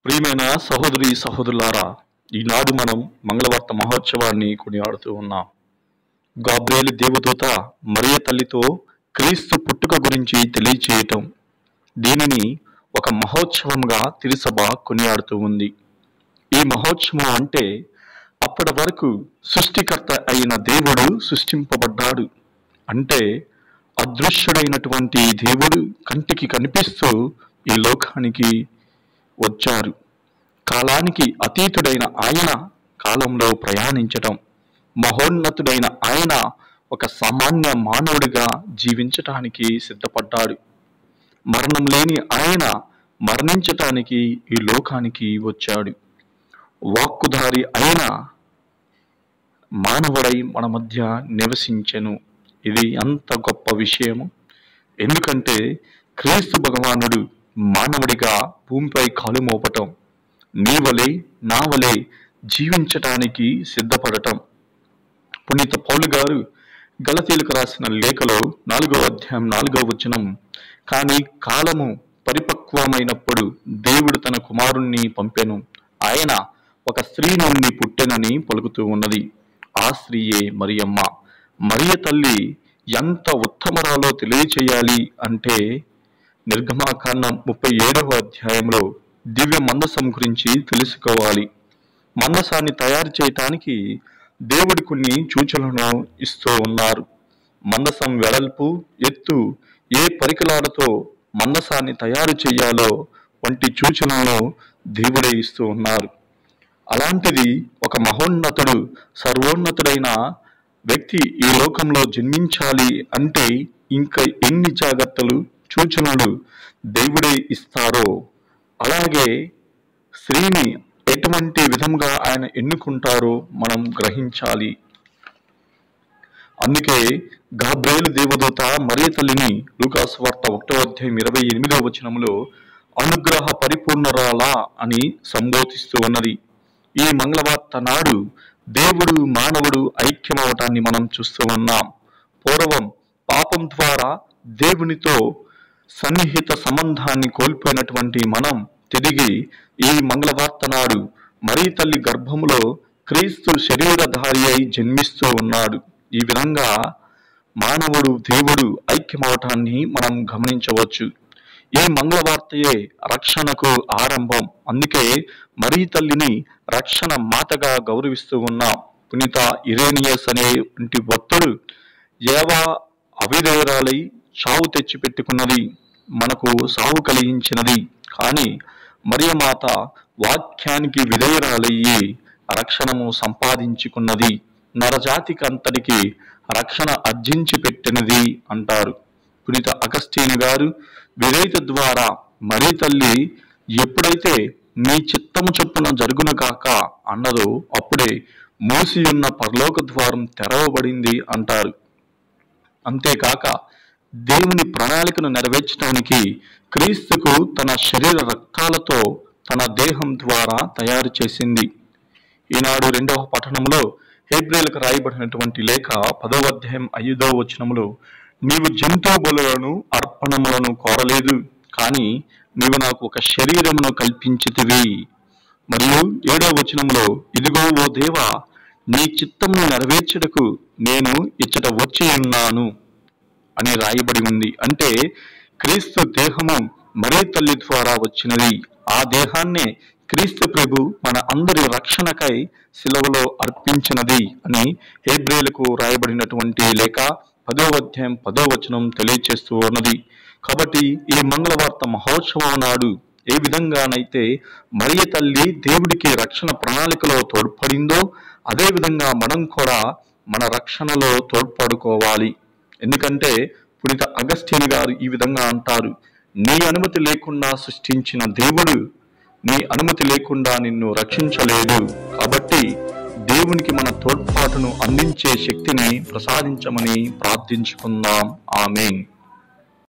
ప్రియమైన సహోదరి సహోదరులారా ఈనాడు మనం మంగళవార్త మహోత్సవాన్ని కొనియాడుతూ ఉన్నాం గాబ్రేలు దేవదూత మరియ తల్లితో క్రీస్తు పుట్టుక గురించి తెలియచేయటం దీనిని ఒక మహోత్సవంగా తిరుసభ కొనియాడుతూ ఉంది ఈ మహోత్సవం అంటే అప్పటి వరకు సృష్టికర్త అయిన దేవుడు సృష్టింపబడ్డాడు అంటే అదృశ్యుడైనటువంటి దేవుడు కంటికి కనిపిస్తూ ఈ లోకానికి వచ్చారు కాలానికి అతీతుడైన ఆయన కాలంలో ప్రయాణించటం మహోన్నతుడైన ఆయన ఒక సామాన్య మానవుడిగా జీవించటానికి సిద్ధపడ్డాడు మరణం లేని ఆయన మరణించటానికి ఈ లోకానికి వచ్చాడు వాక్కుధారి అయిన మానవుడై మన మధ్య నివసించెను ఇది అంత గొప్ప విషయము ఎందుకంటే క్రీస్తు భగవానుడు మానవుడిగా భూమిపై కాలు మోపటం నీ వలె నా వలె జీవించటానికి సిద్ధపడటం పునీత పౌలు గారు గలతీలకు రాసిన లేఖలో నాలుగో అధ్యాయం నాలుగో వచనం కానీ కాలము పరిపక్వమైనప్పుడు దేవుడు తన కుమారుణ్ణి పంపెను ఆయన ఒక స్త్రీ నుండి పుట్టెనని పలుకుతూ ఉన్నది ఆ స్త్రీయే మరియమ్మ మరియ తల్లి ఎంత ఉత్తమరాలో తెలియచేయాలి అంటే నిర్గమాకాండం ముప్పై ఏడవ అధ్యాయంలో దివ్య మందసం గురించి తెలుసుకోవాలి మందసాన్ని తయారు చేయటానికి దేవుడి కొన్ని సూచనలను ఇస్తూ ఉన్నారు మందసం వెడల్పు ఎత్తు ఏ పరికలాలతో మందసాన్ని తయారు చేయాలో వంటి సూచనలను దేవుడే ఇస్తూ ఉన్నారు అలాంటిది ఒక మహోన్నతుడు సర్వోన్నతుడైన వ్యక్తి ఈ లోకంలో జన్మించాలి అంటే ఇంకా ఎన్ని జాగ్రత్తలు సూచనలు దేవుడే ఇస్తారో అలాగే స్త్రీని ఎటువంటి విధంగా ఆయన ఎన్నుకుంటారో మనం గ్రహించాలి అందుకే గాబ్రేలు దేవదూత మరియ తల్లిని లూకాసు వార్త ఒకటో అధ్యాయం ఇరవై ఎనిమిదవ వచనంలో అనుగ్రహ పరిపూర్ణరాలా అని సంబోధిస్తూ ఉన్నది ఈ మంగళవార్త నాడు దేవుడు మానవుడు ఐక్యమవటాన్ని మనం చూస్తూ ఉన్నాం పూర్వం పాపం ద్వారా దేవునితో సన్నిహిత సంబంధాన్ని కోల్పోయినటువంటి మనం తిరిగి ఈ మంగళవార్త నాడు మరీ తల్లి గర్భములో క్రీస్తు శరీరధారి అయి జన్మిస్తూ ఉన్నాడు ఈ విధంగా మానవుడు దేవుడు ఐక్యమవటాన్ని మనం గమనించవచ్చు ఈ మంగళవార్తయే రక్షణకు ఆరంభం అందుకే మరీ తల్లిని రక్షణ మాతగా గౌరవిస్తూ ఉన్నాం పునీత ఇరేనియస్ అనే వంటి భక్తుడు ఏవా అవిధేయురాలై చావు తెచ్చి పెట్టుకున్నది మనకు సావు కలిగించినది కానీ మరియమాత వాక్యానికి విధేయురాలయ్యి రక్షణము సంపాదించుకున్నది నరజాతికి అంతటికి రక్షణ అర్జించి పెట్టినది అంటారు పునీత అగస్టీన్ గారు విధేయత ద్వారా మరీ తల్లి ఎప్పుడైతే నీ చిత్తము చొప్పున జరుగును కాక అన్నదో అప్పుడే మూసి ఉన్న పరలోక ద్వారం తెరవబడింది అంటారు అంతేకాక దేవుని ప్రణాళికను నెరవేర్చడానికి క్రీస్తుకు తన శరీర రక్తాలతో తన దేహం ద్వారా తయారు చేసింది ఈనాడు రెండవ పఠనంలో హేబ్రేలకు రాయబడినటువంటి లేఖ పదవ అధ్యాయం ఐదవ వచనములో నీవు జంతు బలులను అర్పణములను కోరలేదు కానీ నీవు నాకు ఒక శరీరమును కల్పించితివి మరియు ఏడవ వచనంలో ఇదిగో ఓ దేవా నీ చిత్తమును నెరవేర్చుటకు నేను ఇచ్చట వచ్చి ఉన్నాను అని రాయబడి ఉంది అంటే క్రీస్తు దేహము మరే తల్లి ద్వారా వచ్చినది ఆ దేహాన్నే క్రీస్తు ప్రభు మన అందరి రక్షణకై సిలువలో అర్పించినది అని హేబ్రేలకు రాయబడినటువంటి లేఖ పదో అధ్యాయం పదో వచనం తెలియచేస్తూ ఉన్నది కాబట్టి ఈ మంగళవార్త మహోత్సవం నాడు ఏ విధంగానైతే మరియ తల్లి దేవుడికి రక్షణ ప్రణాళికలో తోడ్పడిందో అదే విధంగా మనం కూడా మన రక్షణలో తోడ్పడుకోవాలి ఎందుకంటే పునీత అగస్టిన్ గారు ఈ విధంగా అంటారు నీ అనుమతి లేకుండా సృష్టించిన దేవుడు నీ అనుమతి లేకుండా నిన్ను రక్షించలేదు కాబట్టి దేవునికి మన తోడ్పాటును అందించే శక్తిని ప్రసాదించమని ప్రార్థించుకుందాం ఆమెన్